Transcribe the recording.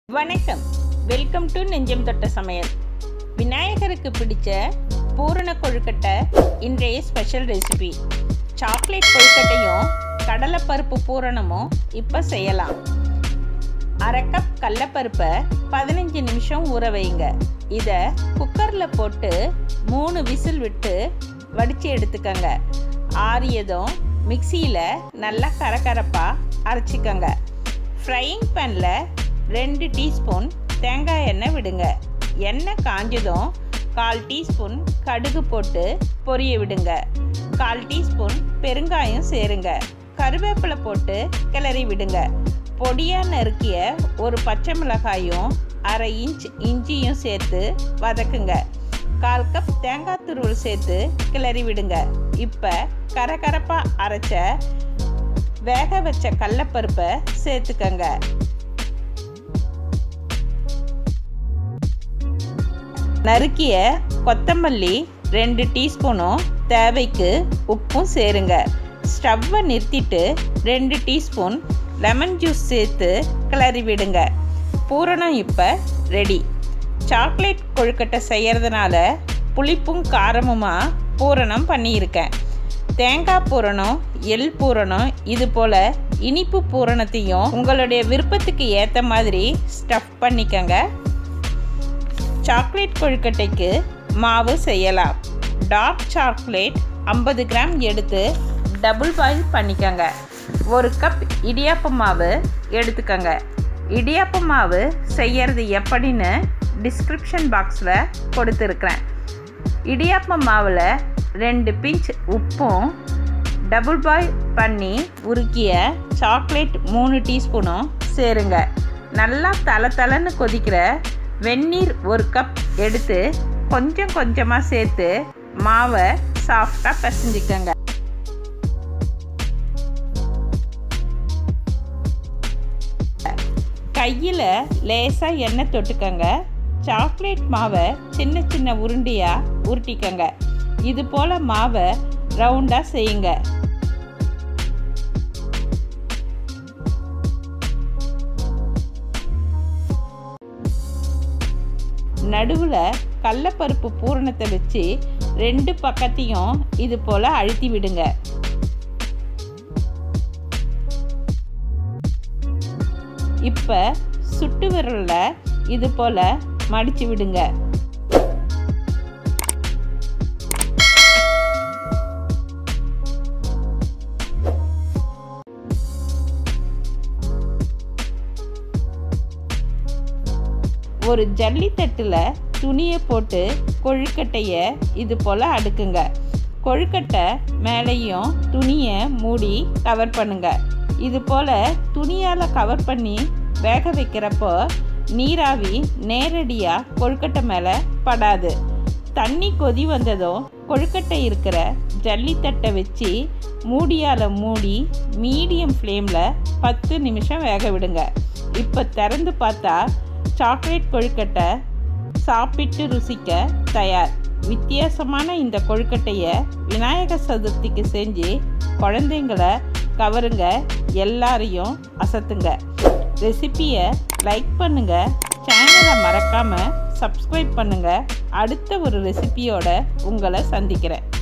வணக்கம் welcome to நெஞ்சம் தொட்ட சமையல் விநாயகருக்கு பிடிச்ச பூரண கொழுக்கட்டை இன்றைய ஸ்பெஷல் ரெசிபி சாக்லேட் கொழுக்கட்டையும் கடலைப்பருப்பு பூரணமும் இப்போ செய்யலாம் அரை கப் கடலப்பருப்பை பதினஞ்சு நிமிஷம் ஊற வைங்க இதை குக்கரில் போட்டு மூணு விசில் விட்டு வடித்து எடுத்துக்கங்க ஆறியதும் மிக்சியில் நல்லா கரகரப்பாக அரைச்சிக்கங்க ஃப்ரையிங் பேனில் ரெண்டு டீஸ்பூன் தேங்காய் எண்ணெய் விடுங்க எண்ணெய் காஞ்சதும் கால் டீஸ்பூன் கடுகு போட்டு பொரிய விடுங்க கால் டீஸ்பூன் பெருங்காயம் சேருங்க கருவேப்பிலை போட்டு கிளறி விடுங்க பொடியாக நறுக்கிய ஒரு பச்சை மிளகாயும் அரை இன்ச் இஞ்சியும் சேர்த்து வதக்குங்க கால் கப் தேங்காய் துருவல் சேர்த்து கிளறி விடுங்க இப்போ கரகரப்பாக அரைச்ச வேக வச்ச கடலப்பருப்பை சேர்த்துக்கங்க நறுக்கிய கொத்தமல்லி ரெண்டு டீஸ்பூனும் தேவைக்கு உப்பும் சேருங்க ஸ்டவ்வை நிறுத்திட்டு ரெண்டு டீஸ்பூன் லெமன் ஜூஸ் சேர்த்து கிளறி விடுங்க பூரணம் இப்போ ரெடி சாக்லேட் கொழுக்கட்டை செய்கிறதுனால புளிப்பும் காரமுமாக பூரணம் பண்ணியிருக்கேன் தேங்காய் பூரணம் எள் பூரணம் இது போல் இனிப்பு பூரணத்தையும் உங்களுடைய விருப்பத்துக்கு ஏற்ற மாதிரி ஸ்டஃப் பண்ணிக்கங்க சாக்லேட் கொழுக்கட்டைக்கு மாவு செய்யலாம் டார்க் சாக்லேட் ஐம்பது கிராம் எடுத்து டபுள் பாயில் பண்ணிக்கோங்க ஒரு கப் இடியாப்ப மாவு எடுத்துக்கோங்க இடியாப்ப மாவு செய்யறது எப்படின்னு டிஸ்கிரிப்ஷன் பாக்ஸில் கொடுத்துருக்குறேன் இடியாப்ப மாவில் ரெண்டு பிஞ்ச் உப்பும் டபுள் பாயில் பண்ணி உருக்கிய சாக்லேட் மூணு டீஸ்பூனும் சேருங்க நல்லா தலை தலைன்னு கொதிக்கிற வெந்நீர் ஒரு கப் எடுத்து கொஞ்சம் கொஞ்சமாக சேர்த்து மாவை சாஃப்டாக பிசைஞ்சிக்கங்க கையில் லேசாக எண்ணெய் தொட்டுக்கங்க சாக்லேட் மாவை சின்ன சின்ன உருண்டையாக உருட்டிக்கங்க இது போல் மாவை ரவுண்டாக செய்யுங்க நடுவில் கடலப்பருப்பு பூரணத்தை வச்சு ரெண்டு பக்கத்தையும் இது போல் அழுத்தி விடுங்க இப்போ சுட்டு விரலில் இது போல் மடித்து விடுங்க ஒரு ஜல்லித்தட்டில் துணியை போட்டு கொழுக்கட்டையை இது போல் அடுக்குங்க கொழுக்கட்டை மேலேயும் துணியை மூடி கவர் பண்ணுங்க இது போல் துணியால் கவர் பண்ணி வேக வைக்கிறப்போ நீராவி நேரடியாக கொழுக்கட்டை மேலே படாது தண்ணி கொதி வந்ததும் கொழுக்கட்டை இருக்கிற ஜல்லித்தட்டை வச்சு மூடியால் மூடி மீடியம் ஃப்ளேமில் பத்து நிமிஷம் வேக விடுங்க இப்போ திறந்து பார்த்தா சாக்லேட் கொழுக்கட்டை சாப்பிட்டு ருசிக்க தயார் வித்தியாசமான இந்த கொழுக்கட்டையை விநாயகர் சதுர்த்திக்கு செஞ்சு குழந்தைங்களை கவருங்க எல்லாரையும் அசத்துங்க ரெசிப்பியை லைக் பண்ணுங்கள் சேனலை மறக்காமல் சப்ஸ்கிரைப் பண்ணுங்கள் அடுத்த ஒரு ரெசிபியோட உங்களை சந்திக்கிறேன்